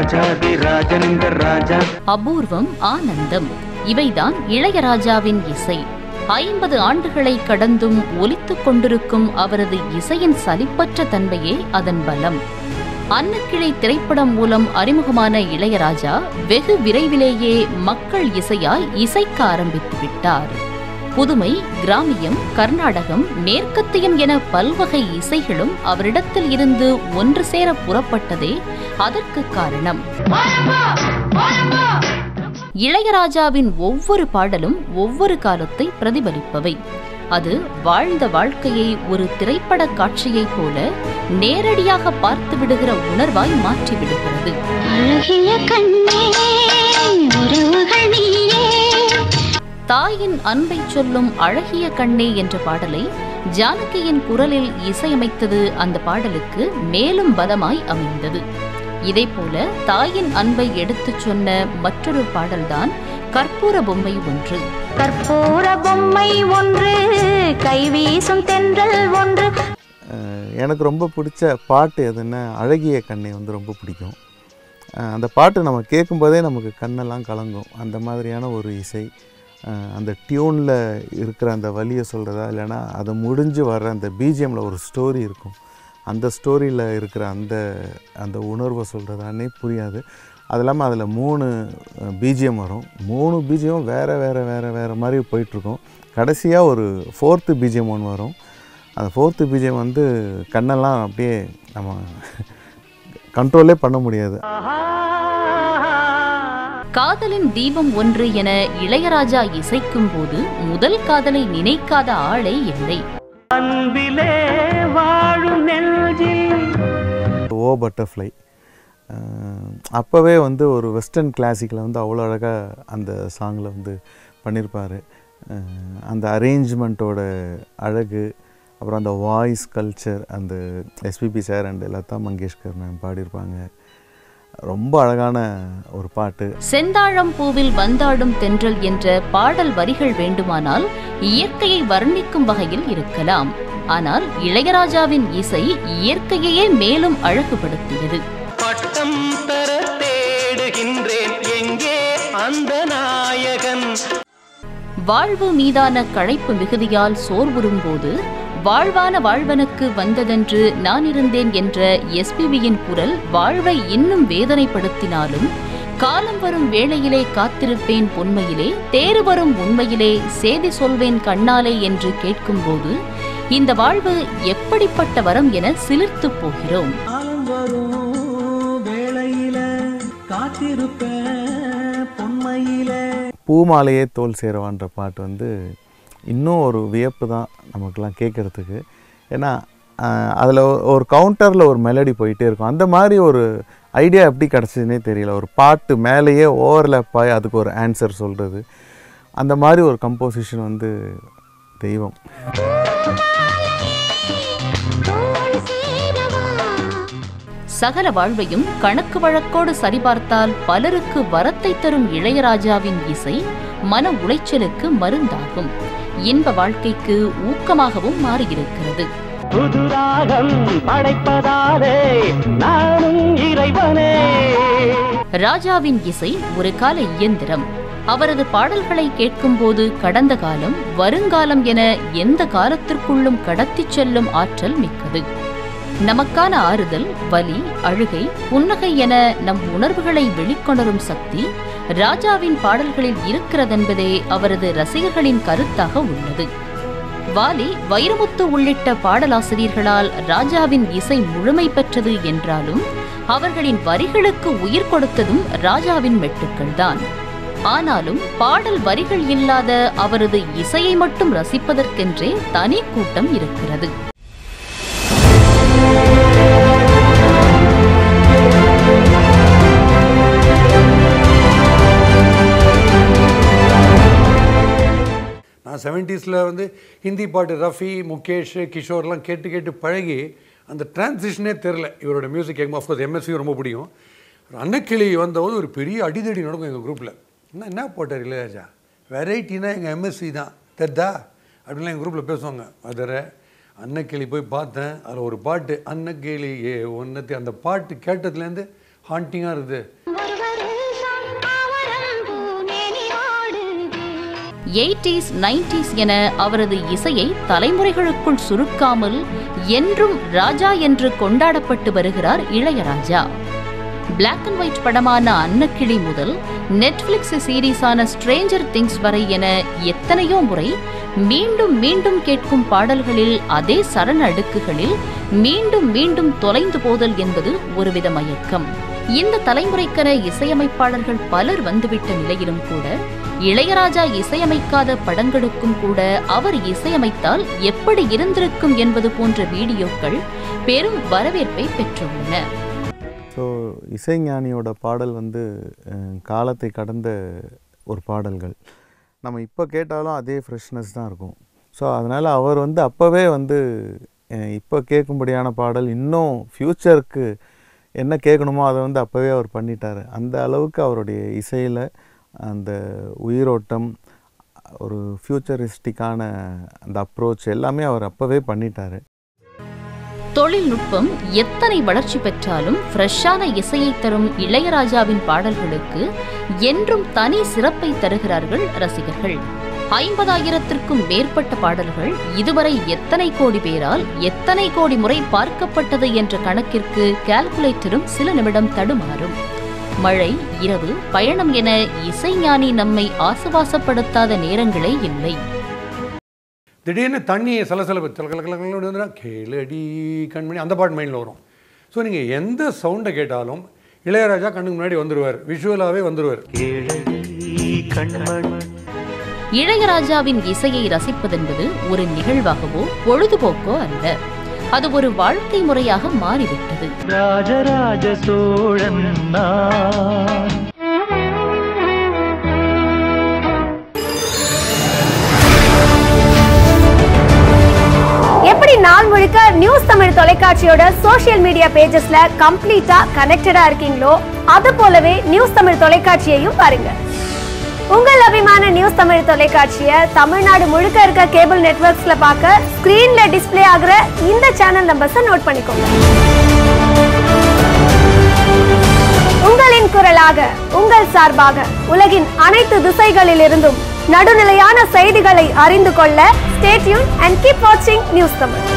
ராஜாதி ராஜனிந்த ராஜா அபூர்வம் ஆனந்தம் இவைதான் இளையராஜாவின் இசை ஐம்பது ஆண்டுகளை கடந்தும் ஒலித்துக் கொண்டிருக்கும் அவரது இசையின் சலிப்பற்ற தன்மையே அதன் பலம் அன்னக்கிளை திரைப்படம் மூலம் அறிமுகமான இளையராஜா வெகு விரைவிலேயே மக்கள் இசையாய் இசைக்க ஆரம்பித்து விட்டார் புதுமை கிராமியம் கர்நாடகம் மேற்கத்தியம் என பல்வகை இசைகளும் அவரிடத்தில் இருந்து ஒன்று சேர புறப்பட்டதே அதற்கு காரணம் இளையராஜாவின் ஒவ்வொரு பாடலும் ஒவ்வொரு காலத்தை பிரதிபலிப்பவை அது வாழ்ந்த வாழ்க்கையை ஒரு திரைப்பட காட்சியைப் போல நேரடியாக பார்த்து விடுகிற உணர்வாய் மாற்றி விடுகிறது அழகிய கண்ணே உறவுகள் நீயே தாயின் அன்பை சொல்லும் அழகிய கண்ணே என்ற பாடலை ஜானகியின் குரலில் இசையமைத்தது அந்த பாடலுக்கு மேலும் பலமாய் அமைந்தது இதேபோல தாயின் அன்பை எடுத்துச் சொன்ன மற்றொரு பாடல்தான் கற்பூர பொம்மை ஒன்று கற்பூர பொம்மை ஒன்று கைவீசும் தென்றல் ஒன்று அஹ் எனக்கு ரொம்ப பிடிச்ச பாட்டு எதுன்னா அழகிய கண்ணை வந்து ரொம்ப பிடிக்கும் அஹ் அந்த பாட்டு நம்ம கேட்கும்போதே நமக்கு கண்ணெல்லாம் கலங்கும் அந்த மாதிரியான ஒரு இசை அஹ் அந்த டியூனில் இருக்கிற அந்த வலியை சொல்கிறதா இல்லைன்னா அதை முடிஞ்சு வர்ற அந்த பிஜிஎம்மில் ஒரு ஸ்டோரி இருக்கும் அந்த ஸ்டோரியில் இருக்கிற அந்த அந்த உணர்வை சொல்கிறதானே புரியாது அது இல்லாமல் அதில் மூணு பிஜிஎம் வரும் மூணு பிஜிஎம் வேறு வேறு வேறு வேறு மாதிரி போயிட்டுருக்கும் கடைசியாக ஒரு ஃபோர்த்து பிஜிஎம் ஒன்று வரும் அந்த ஃபோர்த்து பிஜிஎம் வந்து கண்ணெல்லாம் அப்படியே நம்ம கண்ட்ரோலே பண்ண முடியாது காதலின் தீபம் ஒன்று என இளையராஜா இசைக்கும் போது முதல் காதலை நினைக்காத ஆளே இல்லை அன்பிலே வாழும் நெஞ்சில் ஓ பட்டர்ஃப்ளை அப்போவே வந்து ஒரு வெஸ்டர்ன் கிளாசிக்கில் வந்து அவ்வளோ அழகாக அந்த சாங்கில் வந்து பண்ணியிருப்பார் அந்த அரேஞ்ச்மெண்ட்டோட அழகு அப்புறம் அந்த வாய்ஸ் கல்ச்சர் அந்த SPB sir and Lata Mangeshkar ma'am பாடியிருப்பாங்க ரொம்ப அழகான ஒரு பாட்டு செந்தாழம் பூவில் வந்தாடும் தென்றல் என்ற பாடல் வரிகள் வேண்டுமானால் இயற்கையை வர்ணிக்கும் வகையில் இருக்கலாம் ஆனால் இளையராஜாவின் இசை இயற்கையையே மேலும் அழகுபடுத்தியது பட்டம் பெற தேடுகின்றேன் எங்கே அந்த நாயகன் வாழ்வு மீதான களைப்பு மிகுதியால் சோர்வுறும் போது வாழ்வான வாழ்வனுக்கு வந்ததென்று நான் இருந்தேன் என்ற எஸ்பிபியின் குரல் வாழ்வை இன்னும் வேதனைப்படுத்தினாலும் காலம் வரும் வேளையிலே காத்திருப்பேன் பொன்மையிலே தேறு வரும் உண்மையிலே சேதி சொல்வேன் கண்ணாலே என்று கேட்கும்போது இந்த வாழ்வு எப்படிப்பட்ட வரம் என சிலிர்த்துப் போகிறோம் காலம் வரும் வேளையில காத்திருப்பேன் பொன்மையில பூமாலையே தோல் சேரவான்ற பாட்டு வந்து இன்னும் ஒரு வியப்பு தான் நமக்கெல்லாம் கேட்குறதுக்கு ஏன்னா அதில் ஒரு கவுண்டரில் ஒரு மெலடி போயிட்டே இருக்கும் அந்த மாதிரி ஒரு ஐடியா எப்படி கிடச்சதுனே தெரியல ஒரு பாட்டு மேலேயே ஓவர்லேப் ஆகி அதுக்கு ஒரு ஆன்சர் சொல்கிறது அந்த மாதிரி ஒரு கம்போசிஷன் வந்து தெய்வம் தோள் சேரவா சகல வாழ்வையும் கணக்கு வழக்கோடு சரிபார்த்தால் பலருக்கு வரத்தை தரும் இளையராஜாவின் இசை மன உளைச்சலுக்கு மருந்தாகும் இன்ப வாழ்க்கைக்கு ஊக்கமாகவும் மாறியிருக்கிறது புது ராகம் படைப்பதாலே நானும் இறைவனே ராஜாவின் இசை ஒரு கால இயந்திரம் அவரது பாடல்களை கேட்கும்போது கடந்த காலம் வருங்காலம் என எந்த காலத்திற்குள்ளும் கடத்திச் செல்லும் ஆற்றல் மிக்கது நமக்கான ஆறுதல் வலி அழுகை புன்னகை என நம் உணர்வுகளை வெளிக்கொணரும் சக்தி ராஜாவின் பாடல்களில் இருக்கிறதென்பதே அவரது ரசிகர்களின் கருத்தாக உள்ளது வாலி வைரமுத்து உள்ளிட்ட பாடலாசிரியர்களால் ராஜாவின் இசை முழுமை பெற்றது என்றாலும் அவர்களின் வரிகளுக்கு உயிர் கொடுத்ததும் ராஜாவின் மெட்டுக்கள்தான் ஆனாலும் பாடல் வரிகள் இல்லாத அவரது இசையை மட்டும் ரசிப்பதற்கென்றே தனி கூட்டம் இருக்கிறது நான் செவன்ட்டீஸில் வந்து ஹிந்தி பாட்டு ரஃபி முகேஷ் கிஷோர்லாம் கேட்டு கேட்டு பழகி அந்த டிரான்சிஷனே தெரில இவரோட மியூசிக் எங்கள் ஆஃப்கோர்ஸ் எம்எஸ்சியும் ரொம்ப பிடிக்கும் அன்னக்கிளி வந்தபோது ஒரு பெரிய அடிதடி நடக்கும் எங்கள் குரூப்பில் என்ன என்ன போட்டார் இளையராஜா வெரைட்டினா எங்கள் எம்எஸ்சி தான் தெரிதா அப்படின்லாம் எங்கள் குரூப்பில் பேசுவாங்க அதில் அன்னக்கிளி போய் பார்த்தேன் அதில் ஒரு பாட்டு அன்னக்கிளி ஏ ஒன்னத்தி அந்த பாட்டு கேட்டதுலேருந்து ஹாண்டிங்காக இருக்குது எயிட்டிஸ் நைன்டிஸ் என அவரது இசையை தலைமுறைகளுக்குள் சுருக்காமல் என்றும் ராஜா என்று கொண்டாடப்பட்டு வருகிறார் இளையராஜா பிளாக் அண்ட் ஒயிட் படமான அன்னக்கிளி முதல் நெட்ஃபிளிக்ஸ் சீரீஸான ஸ்ட்ரேஞ்சர் திங்ஸ் வரை என எத்தனையோ முறை மீண்டும் மீண்டும் கேட்கும் பாடல்களில் அதே சரண அடுக்குகளில் மீண்டும் மீண்டும் தொலைந்து போதல் என்பது ஒருவித மயக்கம் இந்த தலைமுறைக்கென இசையமைப்பாளர்கள் பலர் வந்துவிட்ட நிலையிலும் கூட இளையராஜா இசையமைக்காத படங்களுக்கும் கூட அவர் இசையமைத்தால் எப்படி இருந்திருக்கும் என்பது போன்ற வீடியோக்கள் பெரும் வரவேற்பை பெற்றுள்ளன ஸோ இசைஞானியோட பாடல் வந்து அஹ், காலத்தை கடந்த ஒரு பாடல்கள் நம்ம இப்போ கேட்டாலும் அதே ஃப்ரெஷ்னஸ் தான் இருக்கும் ஸோ அதனால் அவர் வந்து அப்போவே வந்து அஹ், இப்போ கேட்கும்படியான பாடல் இன்னும் ஃப்யூச்சருக்கு என்ன கேட்கணுமோ அதை வந்து அப்போவே அவர் பண்ணிட்டார் அந்த அளவுக்கு அவருடைய இசையில் அந்த உயிரோட்டம் ஒரு ஃப்யூச்சரிஸ்டிக்கான அந்த அப்ரோச் எல்லாமே அவர் அப்போவே பண்ணிட்டார் தொழில்நுட்பம் எத்தனை வளர்ச்சி பெற்றாலும் ஃப்ரெஷ்ஷான இசையை தரும் இளையராஜாவின் பாடல்களுக்கு என்றும் தனி சிறப்பை தருகிறார்கள் ரசிகர்கள் ஐம்பதாயிரத்திற்கும் மேற்பட்ட பாடல்கள் இதுவரை எத்தனை கோடி பேரால் எத்தனை கோடி முறை பார்க்கப்பட்டது என்ற கணக்கிற்கு கால்குலேட்டரும் சில நிமிடம் தடுமாறும் மழை இரவு பயணம் என இசைஞானி நம்மை ஆசுவாசப்படுத்தாத நேரங்களே இல்லை திடீர்னு தண்ணி சலசலப்பு கலக்கலக்கலன்னு வந்துன்னா கேளடி கண்மணி அந்த பாட்டு மைண்டில் வரும் ஸோ நீங்கள் எந்த சவுண்டை கேட்டாலும் இளையராஜா கண்ணுக்கு முன்னாடி வந்துடுவார் விஷுவலாகவே வந்துடுவார் இளையராஜாவின் இசையை ரசிப்பதென்பது ஒரு நிகழ்வாகவோ பொழுதுபோக்கோ அல்ல அது ஒரு வாழ்க்கை முறையாக மாறிவிட்டது ராஜராஜ சோழன் நான் எப்படி நாள் முழுக்க நியூஸ் தமிழ் தொலைக்காட்சியோட சோஷியல் மீடியா பேஜஸ்ல கம்ப்ளீட்டா கனெக்டடா இருக்கீங்களோ அது போலவே நியூஸ் தமிழ் தொலைக்காட்சியையும் பாருங்க உங்கள் அபிமான நியூஸ் தமிழ் தொலைக்காட்சியை தமிழ்நாடு முழுக்க இருக்க கேபிள் நெட்வொர்க்ஸ்ல பார்க்க ஸ்கிரீன்ல டிஸ்ப்ளே ஆகுற இந்த சேனல் நம்பர்ஸை நோட் பண்ணிக்கோங்க உங்களின் குரலாக உங்கள் சார்பாக உலகின் அனைத்து திசைகளிலிருந்தும் நடுநிலையான செய்திகளை அறிந்து கொள்ள ஸ்டேட்யூன் அண்ட் கீப் வாட்சிங் நியூஸ் தமிழ்